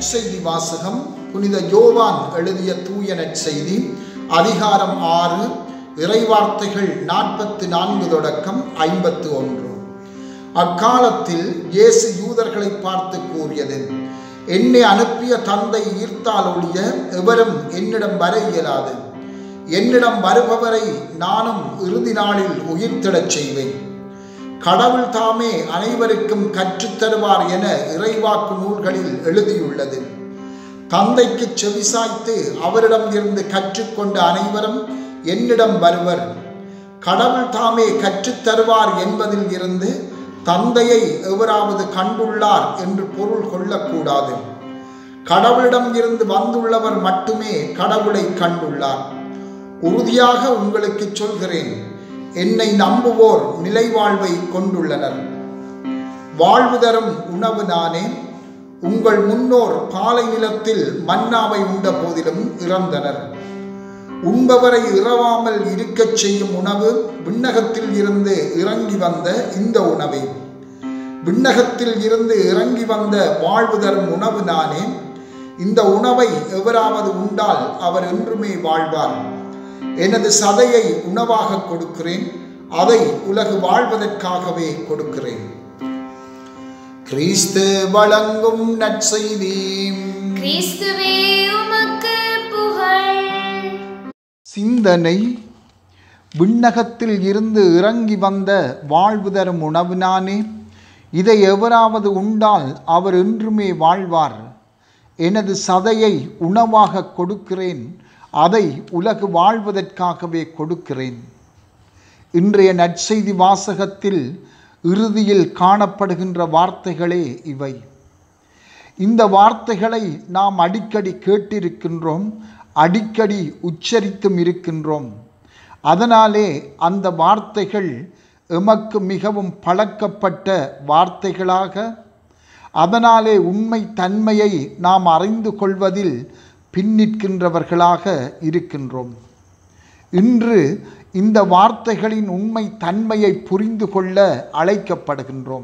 நற்செய்தி வாசகம் புனித யோவான் எழுதிய தூய நற்செய்தி அதிகாரம் ஆறு இறைவார்த்தைகள் நாற்பத்து நான்கு தொடக்கம் ஐம்பத்து ஒன்று அக்காலத்தில் இயேசு யூதர்களை பார்த்து கூறியது என்னை அனுப்பிய தந்தை ஈர்த்தால் ஒழிய எவரும் என்னிடம் வர இயலாது என்னிடம் வருபவரை நானும் இறுதி நாளில் உயிர்த்திடச் செய்வேன் கடவுள் தாமே அனைவருக்கும் கற்றுத்தருவார் என இறைவாக்கு நூல்களில் எழுதியுள்ளது தந்தைக்கு செவிசாய்த்து அவரிடம் இருந்து கற்றுக்கொண்ட அனைவரும் என்னிடம் வருவர் கடவுள் தாமே கற்றுத்தருவார் என்பதில் இருந்து தந்தையை எவராவது கண்டுள்ளார் என்று பொருள் கொள்ளக்கூடாது கடவுளிடம் இருந்து வந்துள்ளவர் மட்டுமே கடவுளை கண்டுள்ளார் உறுதியாக உங்களுக்கு சொல்கிறேன் என்னை நம்புவோர் நிலைவாழ்வை கொண்டுள்ளனர் வாழ்வு தரும் உணவு நானே உங்கள் முன்னோர் பாலை நிலத்தில் மன்னாவை உண்ட போதிலும் இறந்தனர் உண்பவரை இறவாமல் இருக்கச் செய்யும் உணவு விண்ணகத்தில் இருந்து இறங்கி வந்த இந்த உணவே விண்ணகத்தில் இருந்து இறங்கி வந்த வாழ்வு தரும் உணவு நானே இந்த உணவை எவராவது உண்டால் அவர் என்றுமே வாழ்வார் எனது சதையை உணவாக கொடுக்கிறேன் அதை உலகு வாழ்வதற்காகவே கொடுக்கிறேன் கிறிஸ்து வழங்கும் நற்செய்தி கிறிஸ்துவே உமக்கு புகழ் சிந்தனை விண்ணகத்தில் இருந்து இறங்கி வந்த வாழ்வு தரும் உணவு நானே இதை எவராவது உண்டால் அவர் என்றுமே வாழ்வார் எனது சதையை உணவாக கொடுக்கிறேன் அதை உலகு வாழ்வதற்காகவே கொடுக்கிறேன் இன்றைய நற்செய்தி வாசகத்தில் இறுதியில் காணப்படுகின்ற வார்த்தைகளே இவை இந்த வார்த்தைகளை நாம் அடிக்கடி கேட்டிருக்கின்றோம் அடிக்கடி உச்சரித்தும் இருக்கின்றோம் அதனாலே அந்த வார்த்தைகள் எமக்கு மிகவும் பழக்கப்பட்ட வார்த்தைகளாக அதனாலே உண்மை தன்மையை நாம் அறிந்து கொள்வதில் பின்னிற்கின்றவர்களாக இருக்கின்றோம் இன்று இந்த வார்த்தைகளின் உண்மை தன்மையை புரிந்து கொள்ள அழைக்கப்படுகின்றோம்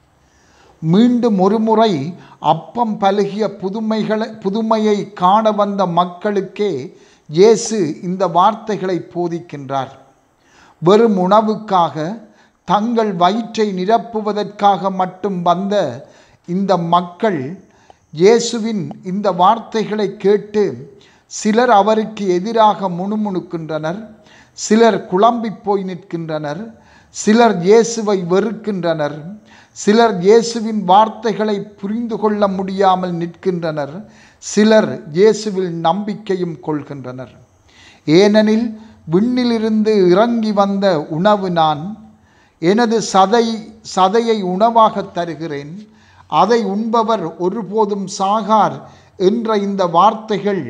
மீண்டும் ஒருமுறை அப்பம் பருகிய புதுமைகளை புதுமையை காண வந்த மக்களுக்கே இயேசு இந்த வார்த்தைகளை போதிக்கின்றார் வெறும் உணவுக்காக தங்கள் வயிற்றை நிரப்புவதற்காக மட்டும் வந்த இந்த மக்கள் இயேசுவின் இந்த வார்த்தைகளை கேட்டு சிலர் அவருக்கு எதிராக முணுமுணுக்கின்றனர் சிலர் குழம்பி போய் நிற்கின்றனர் சிலர் இயேசுவை வெறுக்கின்றனர் சிலர் இயேசுவின் வார்த்தைகளை புரிந்து கொள்ள முடியாமல் நிற்கின்றனர் சிலர் இயேசுவில் நம்பிக்கையும் கொள்கின்றனர் ஏனெனில் விண்ணிலிருந்து இறங்கி வந்த உணவு நான் எனது சதை சதையை உணவாக தருகிறேன் அதை உண்பவர் ஒருபோதும் சாகார் என்ற இந்த வார்த்தைகள்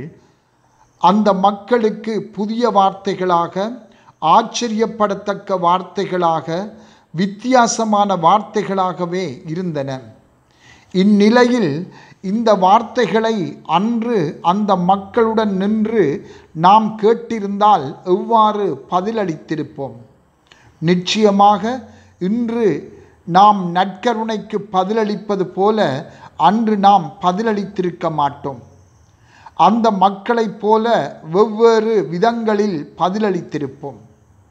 அந்த மக்களுக்கு புதிய வார்த்தைகளாக ஆச்சரியப்படத்தக்க வார்த்தைகளாக வித்தியாசமான வார்த்தைகளாகவே இருந்தன இந்நிலையில் இந்த வார்த்தைகளை அன்று அந்த மக்களுடன் நின்று நாம் கேட்டிருந்தால் எவ்வாறு பதிலளித்திருப்போம் நிச்சயமாக இன்று நாம் நற்கருணைக்கு பதிலளிப்பது போல அன்று நாம் பதிலளித்திருக்க மாட்டோம் அந்த மக்களைப் போல வெவ்வேறு விதங்களில் பதிலளித்திருப்போம்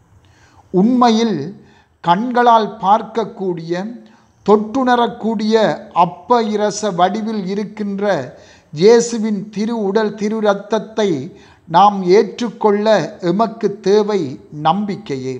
உண்மையில் கண்களால் பார்க்கக்கூடிய தொட்டுணரக்கூடிய அப்ப இரச வடிவில் இருக்கின்ற இயேசுவின் திரு உடல் திரு ரத்தத்தை நாம் ஏற்றுக்கொள்ள எமக்கு தேவை நம்பிக்கையே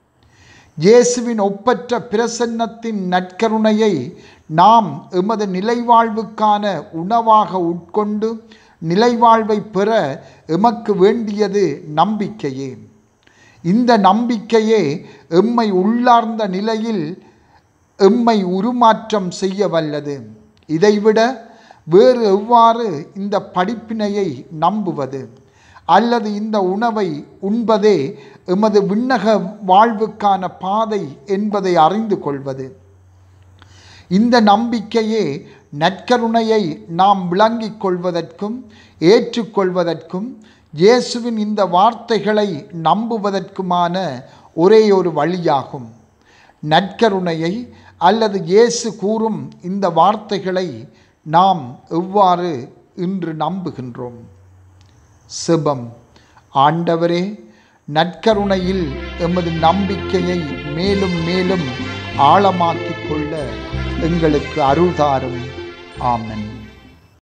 இயேசுவின் ஒப்பற்ற பிரசன்னத்தின் நற்கருணையை நாம் எமது நிலைவாழ்வுக்கான உணவாக உட்கொண்டு நிலைவாழ்வை பெற எமக்கு வேண்டியது நம்பிக்கையே இந்த நம்பிக்கையே எம்மை உள்ளார்ந்த நிலையில் எம்மை உருமாற்றம் செய்ய வல்லது இதைவிட வேறு எவ்வாறு இந்த படிப்பினையை நம்புவது அல்லது இந்த உணவை உண்பதே எமது விண்ணக வாழ்வுக்கான பாதை என்பதை அறிந்து கொள்வது இந்த நம்பிக்கையே நற்கருணையை நாம் விளங்கிக் கொள்வதற்கும் ஏற்றுக்கொள்வதற்கும் இயேசுவின் இந்த வார்த்தைகளை நம்புவதற்குமான ஒரே ஒரு வழியாகும் நற்கருணையை அல்லது இயேசு கூறும் இந்த வார்த்தைகளை நாம் எவ்வாறு இன்று நம்புகின்றோம் செபம் ஆண்டவரே நற்கருணையில் எமது நம்பிக்கையை மேலும் மேலும் ஆழமாக்கிக் கொள்ள எங்களுக்கு அருள்தாரும் ஆமென்